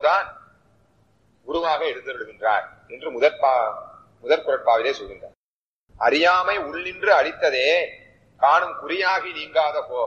தான் குருவாக எழுந்தருளுகின்றார் என்று முதற்பா முதற் குரட்பாவிலே சொல்கின்றார் அறியாமை உள்ளின்று அளித்ததே காணும் குறியாகி நீங்காத போ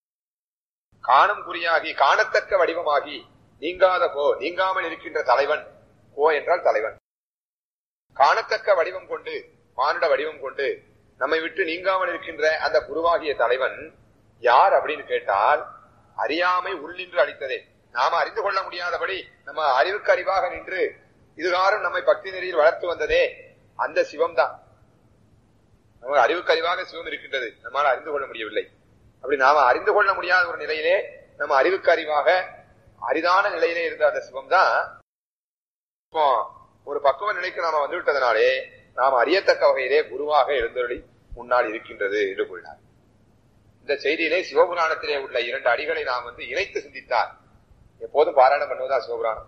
காணும் குறியாகி காணத்தக்க வடிவமாகி நீங்காத போ நீங்காமல் இருக்கின்ற தலைவன் கோ என்றால் தலைவன் காணத்தக்க வடிவம் கொண்டு மானுட வடிவம் கொண்டு நம்மை விட்டு நீங்காமல் இருக்கின்ற அந்த குருவாகிய தலைவன் யார் அப்படின்னு கேட்டால் அறியாமை உள்ளின்று அளித்ததே நாம அறிந்து கொள்ள முடியாதபடி நம்ம அறிவுக்கு அறிவாக நின்று இதுகாரும் நம்மை பக்தி நெறியில் வளர்த்து வந்ததே அந்த சிவம் தான் நம்ம அறிவுக்கு அறிவாக சிவம் இருக்கின்றது நம்மால் அறிந்து கொள்ள முடியவில்லை அப்படி நாம அறிந்து கொள்ள முடியாத ஒரு நிலையிலே நம்ம அறிவுக்கு அறிவாக அரிதான நிலையிலே இருந்த அந்த சிவம் தான் இப்போ ஒரு பக்குவ நிலைக்கு நாம வந்து விட்டதனாலே நாம் அறியத்தக்க வகையிலே குருவாக எழுந்தொழி முன்னால் இருக்கின்றது என்று கூறினார் இந்த செய்தியிலே சிவபுராணத்திலே உள்ள இரண்டு அடிகளை நாம் வந்து இணைத்து சிந்தித்தார் எப்போதும் பாராயணம் பண்ணுவதா சிவபுராணம்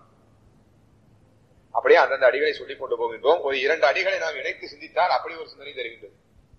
அப்படியே அந்தந்த அடிகளை சொல்லிக் கொண்டு போகின்றோம் ஒரு இரண்டு அடிகளை நாம் இணைத்து சிந்தித்தால் அப்படி ஒரு சிந்தனை தருகின்றது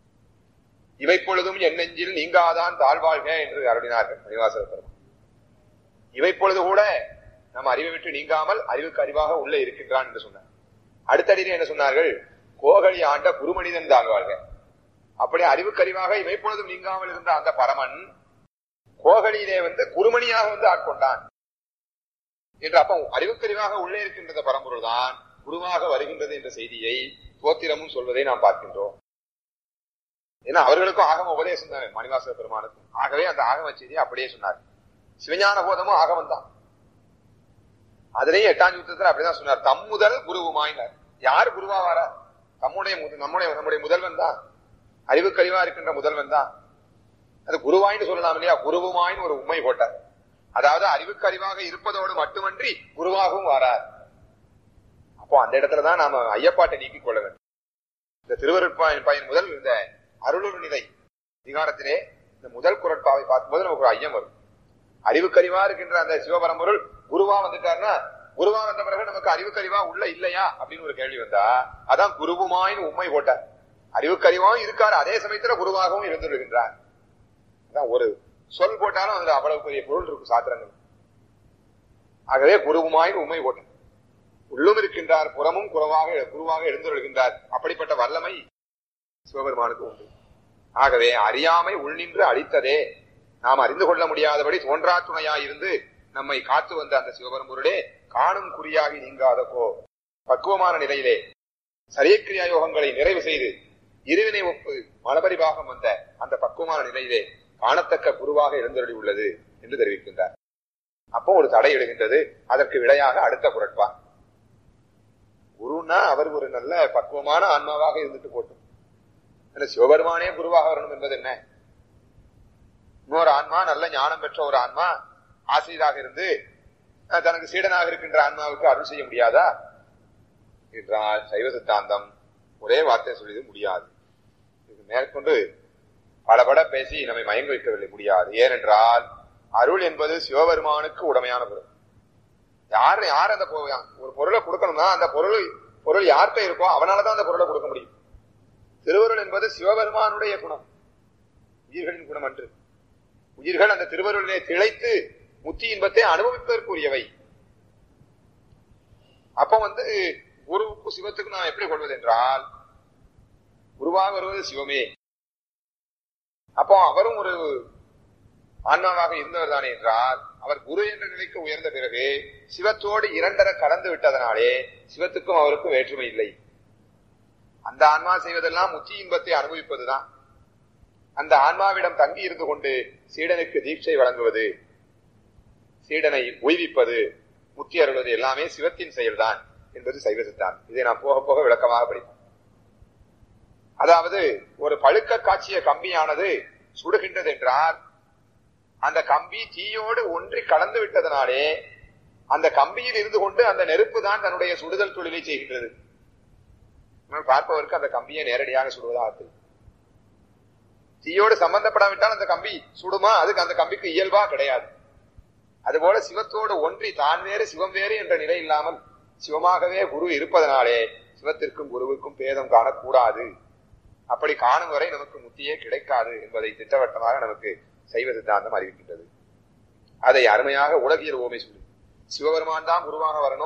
இவை பொழுதும் என் நெஞ்சில் நீங்காதான் தாழ்வாழ்க என்று அருளினார்கள் மணிவாசக பெருமான் இவை பொழுது கூட நம்ம அறிவை விட்டு நீங்காமல் அறிவுக்கு அறிவாக உள்ளே இருக்கின்றான் என்று சொன்னார் அடுத்த அடியில் என்ன சொன்னார்கள் கோகலி ஆண்ட குருமனிதன் தாழ்வாழ்க அப்படி அறிவுக்கு அறிவாக இவை பொழுதும் நீங்காமல் இருந்த அந்த பரமன் கோகலியிலே வந்து குருமணியாக வந்து ஆட்கொண்டான் என்று அப்ப அறிவுக்கறிவாக உள்ளே இருக்கின்ற பரம்பொருள் தான் குருவாக வருகின்றது என்ற செய்தியை தோத்திரமும் சொல்வதை நாம் பார்க்கின்றோம் ஏன்னா அவர்களுக்கும் ஆகம உபதேசம் தானே மணிவாசக பெருமானுக்கும் ஆகவே அந்த ஆகம செய்தியை அப்படியே சொன்னார் சிவஞான போதமும் ஆகமம் தான் அதுலயும் எட்டாம் யுத்தத்துல அப்படிதான் சொன்னார் தம் முதல் குருவுமாயினார் யார் குருவா வாரா தம்முடைய முத- நம்முடைய நம்முடைய முதல்வன் தான் அறிவுக்கறிவா இருக்கின்ற முதல்வன் தான் அது குருவாயின்னு சொல்லலாம் இல்லையா குருவுமாயின்னு ஒரு உண்மை போட்டார் அதாவது அறிவுக்கு அறிவாக இருப்பதோடு மட்டுமன்றி குருவாகவும் வாரார் அப்போ அந்த இடத்துலதான் நாம ஐயப்பாட்டை நீக்கிக் கொள்ள வேண்டும் இந்த திருவருட்பாயின் பயன் முதல் இந்த அருளுரு நிலை அதிகாரத்திலே இந்த முதல் குரட்பாவை பார்க்கும்போது நமக்கு ஒரு ஐயம் வரும் அறிவுக்கறிவா இருக்கின்ற அந்த சிவபரம்பொருள் குருவா வந்துட்டாருன்னா குருவா வந்த பிறகு நமக்கு அறிவுக்கறிவா உள்ள இல்லையா அப்படின்னு ஒரு கேள்வி வந்தா அதான் குருவுமாயின்னு உண்மை போட்டார் அறிவுக்கறிவாவும் இருக்காரு அதே சமயத்துல குருவாகவும் இருந்துருகின்றார் அதான் ஒரு சொல் போட்டாலும் அதுல அவ்வளவு பெரிய பொருள் இருக்கும் சாத்திரங்கள் ஆகவே குருவுமாயின் உண்மை போட்டார் உள்ளும் இருக்கின்றார் புறமும் குறவாக குருவாக எழுந்துருகின்றார் அப்படிப்பட்ட வல்லமை சிவபெருமானுக்கு உண்டு ஆகவே அறியாமை உள்நின்று அழித்ததே நாம் அறிந்து கொள்ள முடியாதபடி தோன்றா துணையாய் இருந்து நம்மை காத்து வந்த அந்த சிவபெரும்பொருளே காணும் குறியாகி நீங்காத போ பக்குவமான நிலையிலே சரியக்கிரியா யோகங்களை நிறைவு செய்து இருவினை ஒப்பு மலபரிபாகம் வந்த அந்த பக்குவமான நிலையிலே காணத்தக்க குருவாக எழுந்தருளி உள்ளது என்று தெரிவிக்கின்றார் அப்போ ஒரு தடை எழுகின்றது அதற்கு விடையாக அடுத்த குரட்பா குருன்னா அவர் ஒரு நல்ல பக்குவமான ஆன்மாவாக இருந்துட்டு போட்டும் இல்ல சிவபெருமானே குருவாக வரணும் என்பது என்ன இன்னொரு ஆன்மா நல்ல ஞானம் பெற்ற ஒரு ஆன்மா ஆசிரியராக இருந்து அஹ், தனக்கு சீடனாக இருக்கின்ற ஆன்மாவுக்கு அருள் செய்ய முடியாதா என்றால் சைவ சித்தாந்தம் ஒரே வார்த்தை சொல்லியது முடியாது இது மேற்கொண்டு பலபட பேசி நம்மை மயங்க வைக்கவில்லை முடியாது ஏனென்றால் அருள் என்பது சிவபெருமானுக்கு உடமையான பொருள் யார் யார் அந்த பொ- ஒரு பொருளை கொடுக்கணும்னா அந்த பொருள் பொருள் யார்கிட்ட இருக்கோ அவனாலதான் அந்த பொருளை கொடுக்க முடியும் திருவருள் என்பது சிவபெருமானுடைய குணம் உயிர்களின் குணம் அன்று உயிர்கள் அந்த திருவருளிலே திளைத்து முத்தி இன்பத்தை அனுபவிப்பதற்குரியவை அப்ப வந்து குருவுக்கும் சிவத்துக்கும் நாம் எப்படி கொள்வது என்றால் குருவாக வருவது சிவமே அப்போ அவரும் ஒரு ஆன்மாவாக இருந்தவர் தானே என்றால் அவர் குரு என்ற நிலைக்கு உயர்ந்த பிறகு சிவத்தோடு இரண்டர கலந்து விட்டதனாலே சிவத்துக்கும் அவருக்கும் வேற்றுமை இல்லை அந்த ஆன்மா செய்வதெல்லாம் முத்தி இன்பத்தை அனுபவிப்பதுதான் அந்த ஆன்மாவிடம் தங்கி இருந்து கொண்டு சீடனுக்கு தீட்சை வழங்குவது சீடனை உய்விப்பது முத்தி அருள்வது எல்லாமே சிவத்தின் செயல்தான் என்பது சைவ சித்தாந்தம் இதை நான் போக போக விளக்கமாக படிப்போம் அதாவது ஒரு பழுக்க காட்சிய கம்பியானது சுடுகின்றது என்றால் அந்த கம்பி தீயோடு ஒன்றி கலந்து விட்டதனாலே அந்த கம்பியில் இருந்து கொண்டு அந்த நெருப்பு தான் தன்னுடைய சுடுதல் தொழிலை செய்கின்றது ஆனால் பார்ப்பவருக்கு அந்த கம்பியை நேரடியாக சுடுவதாக தெரியும். தீயோடு சம்பந்தப்படாவிட்டால் அந்த கம்பி சுடுமா அதுக்கு அந்த கம்பிக்கு இயல்பா கிடையாது அதுபோல சிவத்தோடு ஒன்றி தான் வேறு சிவம் வேறு என்ற நிலை இல்லாமல் சிவமாகவே குரு இருப்பதனாலே சிவத்திற்கும் குருவுக்கும் பேதம் காணக்கூடாது அப்படி காணும் வரை நமக்கு முத்தியே கிடைக்காது என்பதை திட்டவட்டமாக நமக்கு சைவ சித்தாந்தம் அறிவிக்கின்றது அதை அருமையாக உலகியல் ஓமை சொல்லி சிவபெருமான் தான் குருவாக வரணும்